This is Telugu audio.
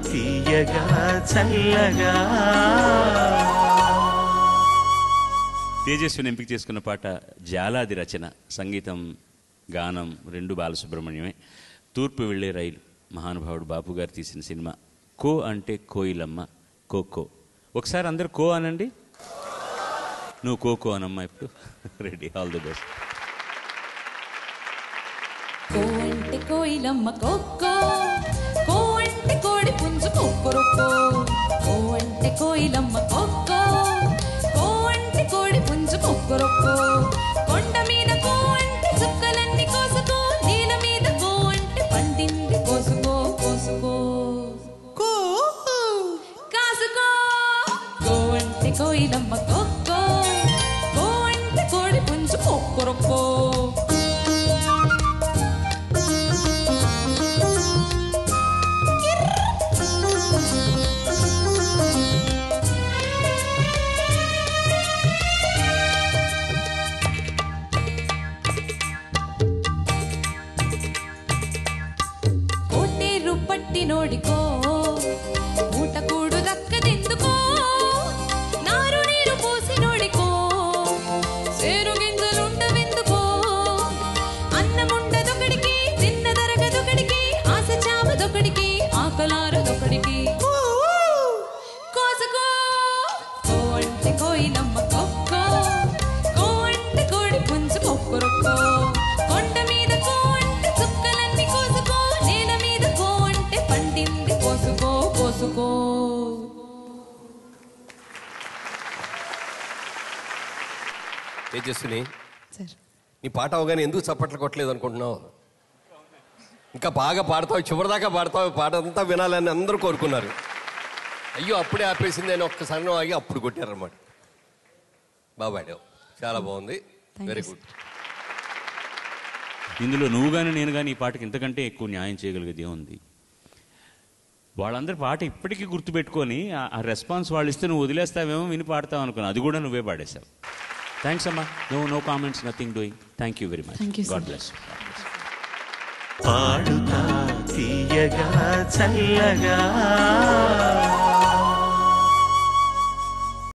తీయగా చల్లగా తేజస్విని ఎంపిక చేసుకున్న పాట జాలాది రచన సంగీతం గానం రెండు బాలసుబ్రహ్మణ్యమే తూర్పు వెళ్ళే రైలు మహానుభావుడు బాపు గారు తీసిన సినిమా కో అంటే కోయిలమ్మ కోకో ఒకసారి అందరు కో అనండి నువ్వు కోకో అనమ్మా ఇప్పుడు రెడీ ఆల్ ది బెస్ట్ కో అంటే కోయిలమ్మ కొక్కో కో అంటే కోడి పుంజు కొక్కరొక్కో కో అంటే కోయిలమ్మ కొక్కో కో అంటే కోడి పుంజు కొక్కరొక్కో కొండ మీద కో అంటే చుక్కలన్నీ కోసుకో నీల మీద కో అంటే పండింది కోసుకో కోసుకో కాసుకో కో అంటే కోయిలమ్మ కొక్కో కో అంటే కోడి పుంజు కొక్కరొక్కో కోటేరు పట్టి నోడికో ఊట కూడు దక్కదెందుకో నారు నీరు పోసి నోడికో సేరు గింజలుండవెందుకో అన్నముండదొకడికి తిన్న దరగదొకడికి ఆశ చావదొకడికి ఆకలారదొకడికి కోసుకో కో అంటే కోయిలమ్మ కొక్కో కో అంటే కోడి పుంజు కొక్కరొక్కో కొండ మీద కో అంటే చుక్కలన్నీ కోసుకో నేల మీద కో అంటే పండింది కోసుకో కోసుకో తేజస్విని సార్ నీ పాట అవగానే ఎందుకు చప్పట్లు కొట్టలేదు అనుకుంటున్నావు ఇంకా బాగా పాడతావు చివరిదాకా పాడతావు పాట అంతా వినాలని అందరూ కోరుకున్నారు అయ్యో అప్పుడే ఆపేసింది అని ఒక్కసారి ఆగి అప్పుడు కొట్టారన్నమాట బాగా పాడావు చాలా బాగుంది వెరీ గుడ్ ఇందులో నువ్వు కానీ నేను కానీ ఈ పాటకి ఇంతకంటే ఎక్కువ న్యాయం చేయగలిగేది ఏముంది వాళ్ళందరి పాట ఇప్పటికీ గుర్తుపెట్టుకొని ఆ- ఆ రెస్పాన్స్ వాళ్ళు ఇస్తే నువ్వు వదిలేస్తావేమో విని పాడతావు అనుకున్నా అది కూడా నువ్వే పాడేశావు థ్యాంక్స్ అమ్మా no no comments nothing doing thank you very much Thank you, sir. God bless Padutha Theeyaga చల్లగా